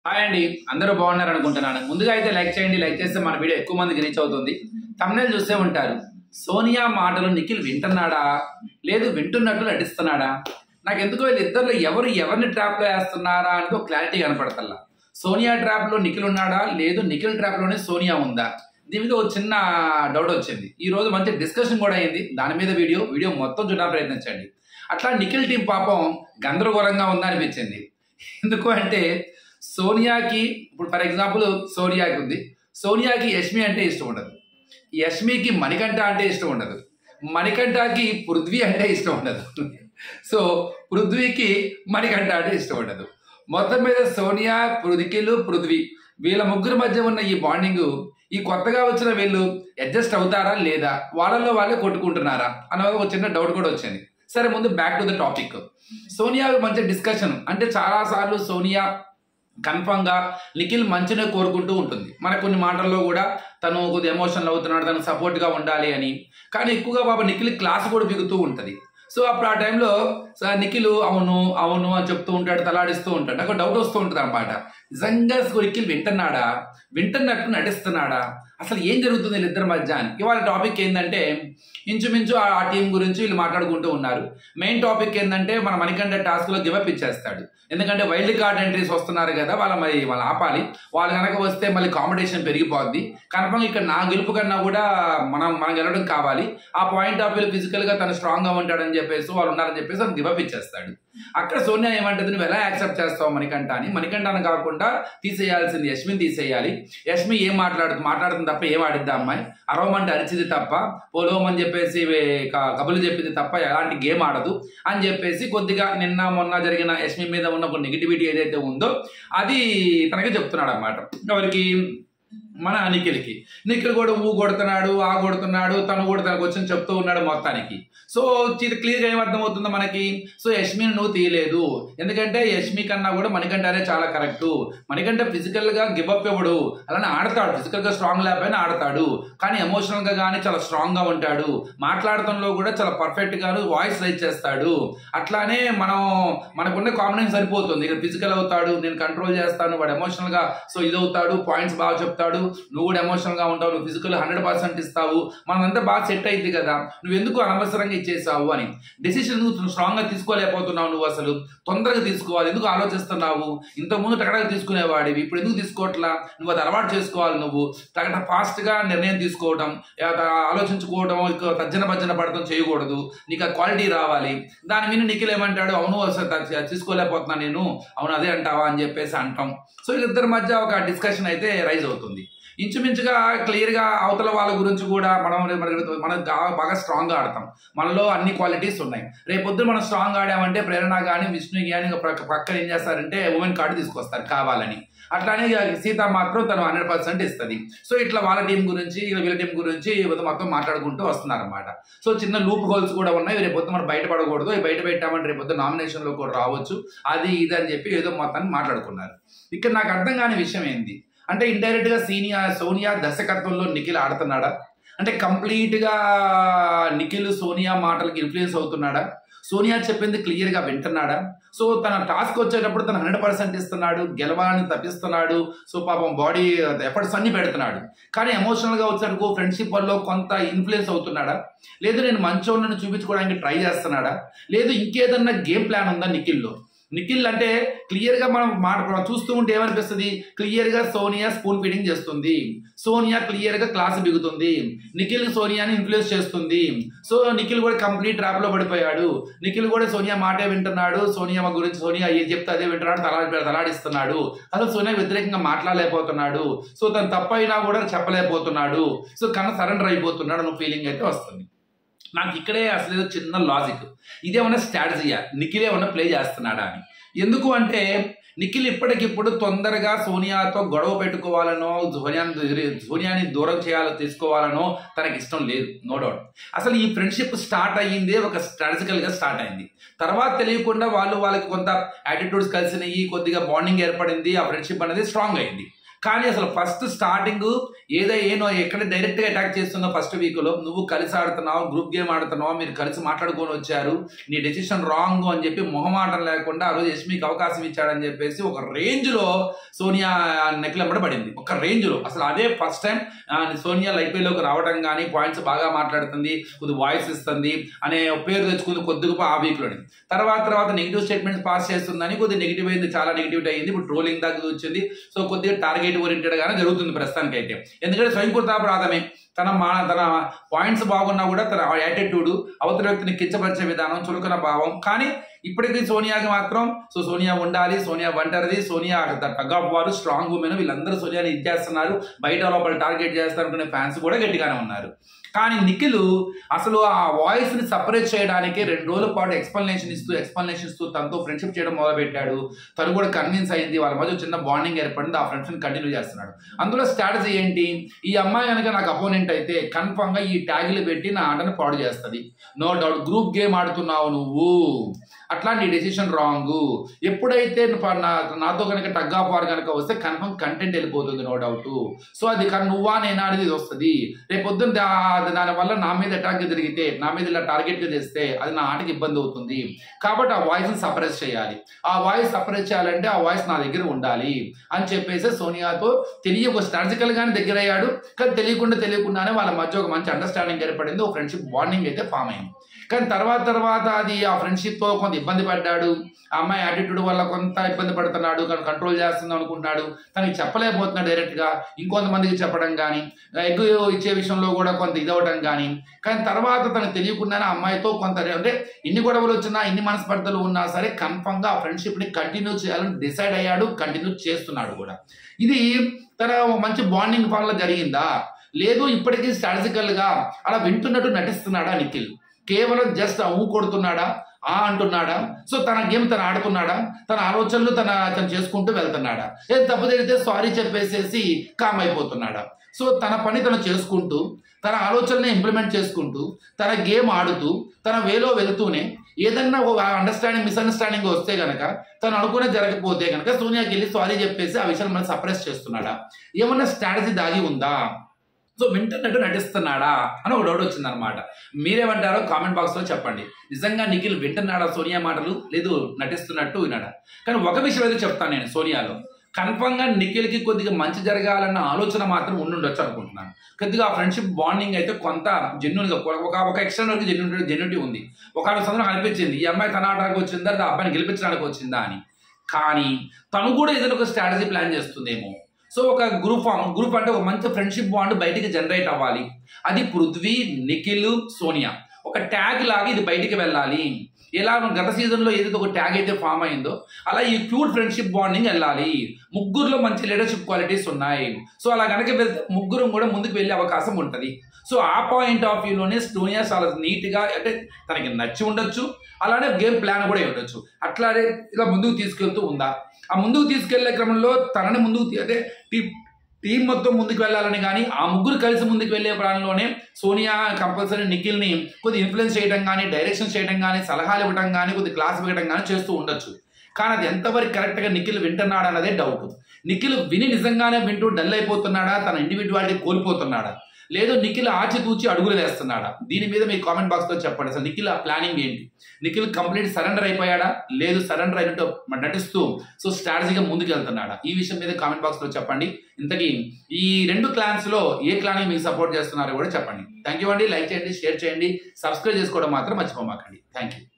hi అండి అందరూ బాగున్నారు అనుకుంటున్నాను ముందుగా అయితే లైక్ చేయండి లైక్ చేస్తే మన వీడియో ఎక్కువ మందికి రీచ్ అవుతుంది తమిళ చూస్తే ఉంటారు సోనియా మాటలు నిఖిల్ వింటున్నాడా లేదు వింటున్నట్టు నటిస్తున్నాడా నాకు ఎందుకో వీళ్ళిద్దరిలో ఎవరు ఎవరిని ట్రాప్ లో వేస్తున్నారా అనేది ఒక క్లారిటీ కనపడతల్లా సోనియా ట్రాప్ లో నిఖిల్ ఉన్నాడా లేదు నిఖిల్ ట్రాప్ లోనే సోనియా ఉందా దీని మీద ఒక చిన్న డౌట్ వచ్చింది ఈ రోజు మంచి డిస్కషన్ కూడా అయింది దాని మీద వీడియో వీడియో మొత్తం చూడడానికి ప్రయత్నించండి అట్లా నిఖిల్ టీం పాపం గందరగోళంగా ఉందా అనిపించింది ఎందుకు అంటే సోనియాకి ఇప్పుడు ఫర్ ఎగ్జాంపుల్ సోనియాకి ఉంది సోనియాకి యష్మి అంటే ఇష్టం ఉండదు యష్మికి మణికంఠ అంటే ఇష్టం ఉండదు మణికంఠకి పృథ్వీ అంటే ఇష్టం ఉండదు సో పృథ్వీకి మణికంఠ అంటే ఇష్టం ఉండదు మొత్తం మీద సోనియా పృథికిలు పృథ్వీ వీళ్ళ ముగ్గురు మధ్య ఉన్న ఈ బాండింగ్ ఈ కొత్తగా వచ్చిన వీళ్ళు అడ్జస్ట్ అవుతారా లేదా వాళ్ళలో వాళ్ళే కొట్టుకుంటున్నారా అన్న ఒక చిన్న డౌట్ కూడా వచ్చింది సరే ముందు back to the topic Sonia మంచి డిస్కషన్ అంటే చాలా సార్లు సోనియా కన్ఫామ్ గా నిఖిల్ మంచినే కోరుకుంటూ ఉంటుంది మన కొన్ని మాటల్లో కూడా తను కొద్దిగా ఎమోషనల్ అవుతున్నాడు తనకు సపోర్ట్ గా ఉండాలి అని కానీ ఎక్కువగా బాబా నిఖిల్ క్లాస్ కూడా బిగుతూ ఉంటది సో అప్పుడు ఆ టైంలో స- నిఖిల్ అవును అవును అని చెప్తూ ఉంటాడు తలాడిస్తూ ఉంటాడు నాకు డౌట్ వస్తూ ఉంటుంది అనమాట నిజంగా నిఖిల్ వింటున్నాడా వింటున్నట్టు నటిస్తున్నాడా అసలు ఏం జరుగుతుంది వీళ్ళిద్దరి మధ్య అని ఇవాళ టాపిక్ ఏంటంటే ఇంచుమించు ఆ ఆ టీం గురించి వీళ్ళు మాట్లాడుకుంటూ ఉన్నారు మెయిన్ టాపిక్ ఏంటంటే మన మణికంఠ టాస్క్ లో గివప్ ఇచ్చేస్తాడు ఎందుకంటే వైల్డ్ కార్డ్ ఎంట్రీస్ వస్తున్నారు కదా వాళ్ళ మరి వాళ్ళు ఆపాలి వాళ్ళు కనుక వస్తే మళ్ళీ కాంపిటీషన్ పెరిగిపోద్ది కన్ఫర్మ్ ఇక్కడ నా గెలుపు కన్నా కూడా మనం మనం గెలవడం కావాలి ఆ పాయింట్ ఆఫ్ వ్యూ ఫిజికల్ గా తను స్ట్రాంగ్ గా ఉంటాడని చెప్పేసి వాళ్ళు ఉన్నారని చెప్పేసి తను గివప్ ఇచ్చేస్తాడు అక్కడ సోనియా ఏమంటది నువ్వు ఎలా యాక్సెప్ట్ చేస్తావు మణికంఠ అని మణికంఠను కాకుండా తీసేయాల్సింది యష్మిని తీసేయాలి యష్మి ఏం మాట్లాడుతూ మాట్లాడుతుంది తప్ప ఏం ఆడిద్దా అమ్మాయి అరవమంటే అరిచింది తప్ప పోలోమని చెప్పేసి వే- క- కబులు చెప్పింది తప్ప ఎలాంటి గేమ్ ఆడదు అని చెప్పేసి కొద్దిగా నిన్న మొన్న జరిగిన యష్మి మీద ఉన్న ఒక నెగిటివిటీ ఏదైతే ఉందో అది తనకి చెప్తున్నాడు అనమాట ఎవరికి మన నిఖిల్కి నిఖిల్ కూడా ఊ కొడుతున్నాడు ఆ కొడుతున్నాడు తను కూడా తనకు వచ్చి చెప్తూ ఉన్నాడు మొత్తానికి సో ఇది క్లియర్గా ఏమర్థమవుతుందో మనకి సో యష్మిని నువ్వు తీయలేదు ఎందుకంటే యష్మి కన్నా కూడా మణికంఠనే చాలా కరెక్ట్ మణికంఠ ఫిజికల్ గా గివప్ ఇవ్వడు అలానే ఆడతాడు ఫిజికల్ గా స్ట్రాంగ్ లేకపోయినా ఆడతాడు కానీ ఎమోషనల్ గా కానీ చాలా స్ట్రాంగ్ గా ఉంటాడు మాట్లాడటంలో కూడా చాలా పర్ఫెక్ట్ గాను వాయిస్ రైజ్ చేస్తాడు అట్లానే మనం మనకున్న కాంబినేషన్ సరిపోతుంది ఇక్కడ ఫిజికల్ అవుతాడు నేను కంట్రోల్ చేస్తాను వాడు ఎమోషనల్ గా సో ఇది అవుతాడు పాయింట్స్ బాగా చెప్తాడు నువ్వు కూడా ఎమోషనల్ గా ఉంటావు నువ్వు ఫిజికల్ హండ్రెడ్ పర్సెంట్ ఇస్తావు మనంతా బాగా సెట్ అయింది కదా నువ్వు ఎందుకు అనవసరంగా ఇచ్చేసావు అని డెసిషన్ నువ్వు స్ట్రాంగ్ గా తీసుకోలేకపోతున్నావు నువ్వు అసలు తొందరగా తీసుకోవాలి ఎందుకు ఆలోచిస్తున్నావు ఇంతకుముందు టకటగా తీసుకునేవాడివి ఇప్పుడు ఎందుకు తీసుకోవట్లా నువ్వు అది అలవాటు చేసుకోవాలి నువ్వు టకట ఫాస్ట్ గా నిర్ణయం తీసుకోవడం ఆ, ఆలోచించుకోవడం ఇక తర్జన భర్జన పడటం చేయకూడదు నీకు ఆ క్వాలిటీ రావాలి దాని మీద నిఖిల్ ఏమంటాడు అవును అసలు త- తీసుకోలేకపోతున్నా నేను అవును అదే అంటావా అని చెప్పేసి అంటాం సో వీళ్ళిద్దరి మధ్య ఒక డిస్కషన్ అయితే రైజ్ అవుతుంది ఇంచుమించుగా క్లియర్ గా అవతల వాళ్ళ గురించి కూడా మనం మన- మనం గా- బాగా స్ట్రాంగ్ గా ఆడతాం మనలో అన్ని క్వాలిటీస్ ఉన్నాయి రేపొద్దు మనం స్ట్రాంగ్ ఆడామంటే ప్రేరణ కానీ విష్ణు కానీ పక్క పక్కన ఏం చేస్తారంటే ఉమెన్ కార్డు తీసుకొస్తారు కావాలని అట్లానే ఇక సీత మాత్రం తను హండ్రెడ్ పర్సెంట్ ఇస్తుంది సో ఇట్లా వాళ్ళ టీం గురించి ఇలా వీళ్ళ టీం గురించి మొత్తం మాట్లాడుకుంటూ వస్తున్నారన్నమాట సో చిన్న లూప్ హోల్స్ కూడా ఉన్నాయి రేపొద్దు మనం బయటపడకూడదు ఇవి బయట పెట్టామంటే రేపొద్దు నామినేషన్ లో కూడా రావచ్చు అది ఇది అని చెప్పి ఏదో మొత్తాన్ని మాట్లాడుకున్నారు ఇక్కడ నాకు అర్థం కాని విషయం ఏంది అంటే ఇండైరెక్ట్ గా సీనియా సోనియా దర్శకత్వంలో నిఖిల్ ఆడుతున్నాడా అంటే కంప్లీట్ గా నిఖిల్ సోనియా మాటలకు ఇన్ఫ్లుయెన్స్ అవుతున్నాడా సోనియా చెప్పింది క్లియర్ గా వింటున్నాడా సో తన టాస్క్ వచ్చేటప్పుడు తను హండ్రెడ్ పర్సెంట్ ఇస్తున్నాడు గెలవాలని తప్పిస్తున్నాడు సో పాపం బాడీ ఎఫర్ట్స్ అన్ని పెడుతున్నాడు కానీ ఎమోషనల్ గా వచ్చేటప్పుడు ఫ్రెండ్షిప్ వల్ల కొంత ఇన్ఫ్లుయెన్స్ అవుతున్నాడా లేదు నేను మంచోళ్ళని చూపించుకోవడానికి ట్రై చేస్తున్నాడా లేదు ఇంకేదన్నా గేమ్ ప్లాన్ ఉందా నిఖిల్లో నిఖిల్ అంటే క్లియర్ గా మనం మాట మనం చూస్తూ ఉంటే ఏమనిపిస్తుంది క్లియర్ గా సోనియా స్పూన్ ఫీడింగ్ చేస్తుంది సోనియా క్లియర్ గా క్లాస్ బిగుతుంది నిఖిల్ సోనియాని ఇన్ఫ్లుయెన్స్ చేస్తుంది సో నిఖిల్ కూడా కంప్లీట్ ట్రాప్ లో పడిపోయాడు నిఖిల్ కూడా సోనియా మాటే వింటున్నాడు సోనియా మా గురించి సోనియా ఏం చెప్తే అదే వింటున్నాడు తలా తలాడిస్తున్నాడు అసలు సోనియా వ్యతిరేకంగా మాట్లాడలేకపోతున్నాడు సో తను తప్పైనా కూడా చెప్పలేకపోతున్నాడు సో కన్నా సరెండర్ అయిపోతున్నాడు అన్న ఫీలింగ్ అయితే వస్తుంది నాకు ఇక్కడే అసలు ఏదో చిన్న లాజిక్ ఇదేమన్నా స్ట్రాటజీయా నిఖిల్ ఏమన్నా ప్లే చేస్తున్నాడా అని ఎందుకు అంటే నిఖిల్ ఇప్పటికిప్పుడు తొందరగా సోనియాతో గొడవ పెట్టుకోవాలనో సోనియాని సోనియాని దూరం చేయాలో తీసుకోవాలనో తనకి ఇష్టం లేదు నో డౌట్ అసలు ఈ ఫ్రెండ్షిప్ స్టార్ట్ అయ్యిందే ఒక స్ట్రాటజికల్ గా స్టార్ట్ అయింది తర్వాత తెలియకుండా వాళ్ళు వాళ్ళకి కొంత యాటిట్యూడ్స్ కలిసినాయి కొద్దిగా బాండింగ్ ఏర్పడింది ఆ ఫ్రెండ్షిప్ అనేది స్ట్రాంగ్ అయింది కానీ అసలు ఫస్ట్ స్టార్టింగ్ ఏదో ఏనో ఎక్కడ డైరెక్ట్ గా అటాక్ చేస్తుందో ఫస్ట్ వీక్ లో నువ్వు కలిసి ఆడుతున్నావు గ్రూప్ గేమ్ ఆడుతున్నావు మీరు కలిసి మాట్లాడుకొని వచ్చారు నీ డెసిషన్ రాంగ్ అని చెప్పి మొహమాటం లేకుండా ఆ రోజు యష్మికి అవకాశం ఇచ్చాడని చెప్పేసి ఒక రేంజ్ లో సోనియా నెక్లెంబడి పడింది ఒక రేంజ్ లో అసలు అదే ఫస్ట్ టైం సోనియా ఐపీఎల్ లోకి రావడం కానీ పాయింట్స్ బాగా మాట్లాడుతుంది కొద్ది వాయిస్ ఇస్తుంది అనే పేరు తెచ్చుకుంది కొద్దిగా ఆ వీక్ లోని తర్వాత తర్వాత నెగిటివ్ స్టేట్మెంట్స్ పాస్ చేస్తుందని కొద్దిగా నెగిటివ్ అయింది చాలా నెగిటివ్ అయింది ఇప్పుడు ట్రోలింగ్ దాకా వచ్చింది సో కొద్దిగా టార్గెట్ ఓరియంటెడ్ గానే జరుగుతుంది ప్రస్తుతానికి అయితే ఎందుకంటే స్వయంకృతాపరాధమే తన మా తన పాయింట్స్ బాగున్నా కూడా తన యాటిట్యూడ్ అవతల వ్యక్తిని కించపరిచే విధానం చురుకున భావం కానీ ఇప్పటికీ సోనియాకి మాత్రం సో సోనియా ఉండాలి సోనియా వంటరిది Sonia tug of war strong women వీళ్ళందరూ సోనియాని ఇచ్చేస్తున్నారు బయట లోపల టార్గెట్ చేస్తారు అనుకునే ఫ్యాన్స్ కూడా గట్టిగానే ఉన్నారు కానీ నిఖిల్ అసలు ఆ వాయిస్ ని సపరేట్ చేయడానికి రెండు రోజుల పాటు ఎక్స్ప్లెనేషన్ ఇస్తూ ఎక్స్ప్లెనేషన్ ఇస్తూ తనతో ఫ్రెండ్షిప్ చేయడం మొదలుపెట్టాడు తను కూడా కన్విన్స్ అయింది వాళ్ళ మధ్య చిన్న బాండింగ్ ఏర్పడింది ఆ ఫ్రెండ్షిప్ కంటిన్యూ చేస్తున్నాడు అందులో స్ట్రాటజీ ఏంటి ఈ అమ్మాయి కనుక నాకు అపోనెంట్ అయితే కన్ఫర్మ్ గా ఈ ట్యాగులు పెట్టి నా ఆటను పాడు చేస్తుంది నో డౌట్ గ్రూప్ గేమ్ ఆడుతున్నావు నువ్వు అట్లా నీ డెసిషన్ రాంగ్ ఎప్పుడైతే నువ్వు నా- నాతో కనుక టగ్ ఆఫ్ వార్ కనుక వస్తే కన్ఫర్మ్ కంటెంట్ వెళ్ళిపోతుంది నో డౌట్ సో అది కానీ నువ్వా నేనా అనేది ఇది వస్తుంది రేపు పొద్దున్న దా- దానివల్ల నా మీద అటాక్ జరిగితే నా మీద ఇలా టార్గెట్ చేస్తే అది నా ఆటకి ఇబ్బంది అవుతుంది కాబట్టి ఆ వాయిస్ ని సపరేట్ చేయాలి ఆ వాయిస్ సపరేట్ చేయాలంటే ఆ వాయిస్ నా దగ్గర ఉండాలి అని చెప్పేసి సోనియాతో తెలియ ఒక స్ట్రాటజికల్ గానే దగ్గర అయ్యాడు కానీ తెలియకుండా తెలియకుండానే వాళ్ళ మధ్య ఒక మంచి అండర్స్టాండింగ్ ఏర్పడింది ఒక ఫ్రెండ్షిప్ బాండింగ్ అయితే ఫామ్ అయింది కానీ తర్వాత తర్వాత అది ఆ ఫ్రెండ్షిప్ తో కొంత ఇబ్బంది పడ్డాడు ఆ అమ్మాయి యాటిట్యూడ్ వల్ల కొంత ఇబ్బంది పడుతున్నాడు కానీ కంట్రోల్ చేస్తుంది అనుకుంటున్నాడు తనకి చెప్పలేకపోతున్నాడు డైరెక్ట్ గా ఇంకొంతమందికి చెప్పడం కానీ ఎగ్ ఇచ్చే విషయంలో కూడా కొంత ఇదవడం కానీ కానీ తర్వాత తనకు తెలియకుండానే ఆ అమ్మాయితో కొంత అంటే ఇన్ని గొడవలు వచ్చినా ఇన్ని మనస్పర్ధలు ఉన్నా సరే కన్ఫర్మ్ గా ఆ ఫ్రెండ్షిప్ ని కంటిన్యూ చేయాలని డిసైడ్ అయ్యాడు కంటిన్యూ చేస్తున్నాడు కూడా ఇది తన ఒక మంచి బాండింగ్ వల్ల జరిగిందా లేదు ఇప్పటికీ స్ట్రాటజికల్ గా అలా వింటున్నట్టు నటిస్తున్నాడా నిఖిల్ కేవలం జస్ట్ ఊ కొడుతున్నాడా ఆ అంటున్నాడా సో తన గేమ్ తను ఆడుతున్నాడా తన ఆలోచనలు తన తను చేసుకుంటూ వెళ్తున్నాడా ఏది తప్పు జరిగితే సారీ చెప్పేసేసి కామ్ అయిపోతున్నాడా సో తన పని తను చేసుకుంటూ తన ఆలోచనని ఇంప్లిమెంట్ చేసుకుంటూ తన గేమ్ ఆడుతూ తన వేలో వెళ్తూనే ఏదన్నా ఒక అండర్స్టాండింగ్ మిస్అండర్స్టాండింగ్ వస్తే గనక తను అనుకునే జరగకపోతే గనక సోనియాకి వెళ్ళి సారీ చెప్పేసి ఆ విషయాన్ని మనం సప్రెస్ చేస్తున్నాడా ఏమన్నా స్ట్రాటజీ దాగి ఉందా సో వింటున్నట్టు నటిస్తున్నాడా అని ఒక డౌట్ వచ్చింది అనమాట మీరేమంటారో కామెంట్ బాక్స్ లో చెప్పండి నిజంగా నిఖిల్ వింటున్నాడా సోనియా మాటలు లేదు నటిస్తున్నట్టు విన్నాడా కానీ ఒక విషయం అయితే చెప్తాను నేను సోనియాలో కన్ఫర్మ్ గా నిఖిల్ కి కొద్దిగా మంచి జరగాలన్న ఆలోచన మాత్రం ఉండుండొచ్చు అనుకుంటున్నాను కొద్దిగా ఆ ఫ్రెండ్షిప్ బాండింగ్ అయితే కొంత జెన్యున్ గా ఒక ఒక ఎక్స్టర్నల్ వరకు జెన్యున్ జెన్యునిటీ ఉంది ఒక సందర్భం అనిపించింది ఈ అమ్మాయి తన ఆటకు వచ్చిందా లేదా ఆ అబ్బాయిని గెలిపించడానికి వచ్చిందా అని కానీ తను కూడా ఏదైనా ఒక స్ట్రాటజీ ప్లాన్ చేస్తుందేమో సో ఒక గ్రూప్ ఫామ్ గ్రూప్ అంటే ఒక మంచి ఫ్రెండ్షిప్ బాండ్ బయటికి జనరేట్ అవ్వాలి అది పృథ్వీ నిఖిల్ సోనియా ఒక ట్యాగ్ లాగా ఇది బయటికి వెళ్ళాలి ఎలా గత సీజన్లో ఏదైతే ఒక ట్యాగ్ అయితే ఫామ్ అయిందో అలా ఈ క్యూట్ ఫ్రెండ్షిప్ బాండింగ్ వెళ్ళాలి ముగ్గురులో మంచి లీడర్షిప్ క్వాలిటీస్ ఉన్నాయి సో అలా కనుక వెళ్తే ముగ్గురు కూడా ముందుకు వెళ్ళే అవకాశం ఉంటుంది సో ఆ పాయింట్ ఆఫ్ వ్యూలోనే స్టోనియా చాలా నీట్గా అంటే తనకి నచ్చి ఉండొచ్చు అలానే గేమ్ ప్లాన్ కూడా అయి ఉండొచ్చు అట్లానే ఇలా ముందుకు తీసుకెళ్తూ ఉందా ఆ ముందుకు తీసుకెళ్లే క్రమంలో తనని ముందుకు తీ- అంటే టీ- టీం మొత్తం ముందుకు వెళ్ళాలని కానీ ఆ ముగ్గురు కలిసి ముందుకు వెళ్ళే ప్రాణంలోనే సోనియా కంపల్సరీ నిఖిల్ని కొద్ది ఇన్ఫ్లుయెన్స్ చేయడం కానీ డైరెక్షన్ చేయడం కానీ సలహాలు ఇవ్వడం కానీ కొద్ది క్లాస్ ఇవ్వడం కానీ చేస్తూ ఉండొచ్చు కానీ అది ఎంతవరకు కరెక్ట్గా నిఖిల్ వింటున్నాడా అన్నదే డౌట్ నిఖిల్ విని నిజంగానే వింటూ డల్ అయిపోతున్నాడా తన ఇండివిజువాలిటీ కోల్పోతున్నాడా లేదు నిఖిల్ ఆచితూచి అడుగులు వేస్తున్నాడా దీని మీద మీ కామెంట్ బాక్స్ లో చెప్పండి అసలు నిఖిల్ ఆ ప్లానింగ్ ఏంటి నిఖిల్ కంప్లీట్ సరెండర్ అయిపోయాడా లేదు సరెండర్ అయినట్టు నటిస్తూ సో స్ట్రాటజీగా ముందుకు వెళ్తున్నాడా ఈ విషయం మీద కామెంట్ బాక్స్ లో చెప్పండి ఇంతకీ ఈ రెండు క్లాన్స్ లో ఏ క్లాన్ మీకు సపోర్ట్ చేస్తున్నారో కూడా చెప్పండి థ్యాంక్ యూ అండి లైక్ చేయండి షేర్ చేయండి సబ్స్క్రైబ్ చేసుకోవడం మాత్రం మర్చిపోమాకండి థ్యాంక్ యూ